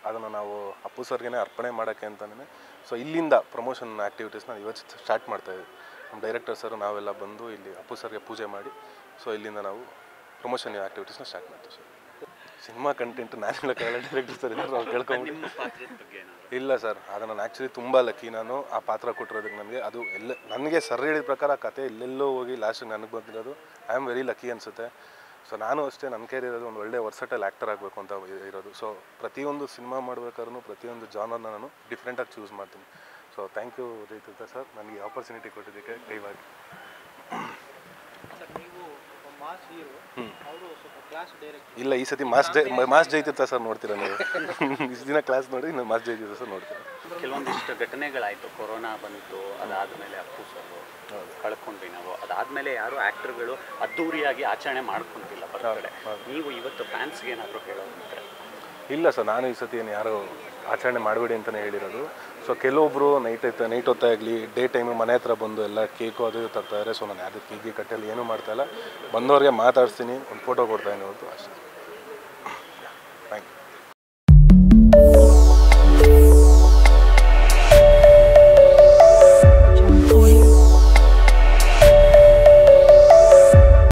ಅದನ್ನು ನಾವು ಅಪ್ಪು ಸರ್ಗೆ ಅರ್ಪಣೆ ಮಾಡೋಕ್ಕೆ ಅಂತಲೇ ಸೊ ಇಲ್ಲಿಂದ ಪ್ರಮೋಷನ್ ಆ್ಯಕ್ಟಿವಿಟೀಸ್ನ ಇವತ್ತು ಸ್ಟಾರ್ಟ್ ಮಾಡ್ತಾಯಿದ್ವಿ ನಮ್ಮ ಡೈರೆಕ್ಟರ್ ಸರ್ ನಾವೆಲ್ಲ ಬಂದು ಇಲ್ಲಿ ಅಪ್ಪು ಸರ್ಗೆ ಪೂಜೆ ಮಾಡಿ ಸೊ ಇಲ್ಲಿಂದ ನಾವು ಪ್ರಮೋಷನ್ ಆ್ಯಕ್ಟಿವಿಟೀಸ್ನ ಸ್ಟಾರ್ಟ್ ಮಾಡ್ತೀವಿ ಸರ್ ಸಿನಿಮಾ ಕಂಟೆಂಟ್ ನಾನು ಹೇಳೋಕ್ಕಾಗಲ್ಲ ಡೈರೆಕ್ಟರ್ ಸರ್ ಏನಾದ್ರು ಅವ್ರು ಕೇಳ್ಕೊಂಬಿಟ್ಟು ನಿಮ್ಮ ಪಾತ್ರದ ಬಗ್ಗೆ ಏನಾದ್ರು ಇಲ್ಲ ಸರ್ ಅದು ನಾನು ಆ್ಯಕ್ಚುಲಿ ತುಂಬ ಲಕ್ಕಿ ನಾನು ಆ ಪಾತ್ರ ಕೊಟ್ಟಿರೋದಕ್ಕೆ ನನಗೆ ಅದು ಎಲ್ಲ ನನಗೆ ಸರ್ ಹೇಳಿದ ಪ್ರಕಾರ ಆ ಕತೆ ಎಲ್ಲೆಲ್ಲೋ ಹೋಗಿ ಲಾಸ್ಟಿಗೆ ನನಗೆ ಬಂದಿರೋದು ಐ ಆಮ್ ವೆರಿ ಲಕ್ಕಿ ಅನಿಸುತ್ತೆ ಸೊ ನಾನು ಅಷ್ಟೇ ನನ್ನ ಕೈಲಿ ಇರೋದು ಒಂದು ಒಳ್ಳೆ ವರ್ಸಟಲ್ ಆ್ಯಕ್ಟರ್ ಆಗಬೇಕು ಅಂತ ಇ- ಇರೋದು ಸೊ ಪ್ರತಿಯೊಂದು ಸಿನಿಮಾ ಮಾಡ್ಬೇಕಾದ್ರೂ ಪ್ರತಿಯೊಂದು ಜಾನರ್ನ ನಾನು ಡಿಫ್ರೆಂಟಾಗಿ ಚೂಸ್ ಮಾಡ್ತೀನಿ ಸೊ ಥ್ಯಾಂಕ್ ಯು ರೈತ ಸರ್ ನನಗೆ ಆಪರ್ಚುನಿಟಿ ಕೊಟ್ಟಿದ್ದಕ್ಕೆ ಕೈವಾಗಿ ಸರ್ ನೀವು ಒಬ್ಬ ಮಾಸ್ ಹೀರೋ ಅವರು ಸ್ವಲ್ಪ ಕ್ಲಾಸ್ ಡೈರೆಕ್ಟ್ ಇಲ್ಲ ಈ ಸತಿ ಮಾಸ್ ಜೈ ಮಾಸ್ ಜೈತಿರ್ತ ಸರ್ ನೋಡ್ತೀರಾ ನೀವು ಇಷ್ಟು ದಿನ ಕ್ಲಾಸ್ ನೋಡಿ ನಾನು ಮಾಸ್ ಜೈತಿರ್ತ ಸರ್ ನೋಡ್ತೀನಿ ಕೆಲವೊಂದಿಷ್ಟು ಘಟನೆಗಳಾಯಿತು ಕೊರೋನಾ ಬಂತು ಅದಾದಮೇಲೆ ಅಪ್ಪು ಸರ್ ಕಳ್ಕೊಂಡ್ವಿ ನಾವು ಅದಾದಮೇಲೆ ಯಾರು ಆ್ಯಕ್ಟರ್ಗಳು ಅದ್ದೂರಿಯಾಗಿ ಆಚರಣೆ ಮಾಡ್ಕೊಂತಿಲ್ಲ ಬರ್ತಡೆ ನೀವು ಇವತ್ತು ಫ್ಯಾನ್ಸ್ಗೆ ಏನಾದರೂ ಹೇಳೋದಂದ್ರೆ ಇಲ್ಲ ಸರ್ ನಾನು ಈ ಸತಿ ಏನು ಯಾರು ಆಚರಣೆ ಮಾಡಬೇಡಿ ಅಂತಲೇ ಹೇಳಿರೋದು ಸೊ ಕೆಲವೊಬ್ಬರು ನೈಟ್ ಐತೆ ನೈಟ್ ಹೊತ್ತಾಗಲಿ ಡೇ ಟೈಮು ಮನೆ ಹತ್ರ ಬಂದು ಎಲ್ಲ ಕೇಕು ಅದು ಇದು ತರ್ತಾ ಇದ್ದಾರೆ ಸೊ ನಾನು ಯಾವುದೇ ಕೇಗಿ ಕಟ್ಟಲ್ಲಿ ಏನೂ ಮಾಡ್ತಾ ಇಲ್ಲ ಬಂದವ್ರಿಗೆ ಮಾತಾಡಿಸ್ತೀನಿ ಒಂದು ಫೋಟೋ ಕೊಡ್ತಾ ಇದ್ದೀನಿ ಹೊರತು ಅಷ್ಟೇ ಥ್ಯಾಂಕ್ ಯು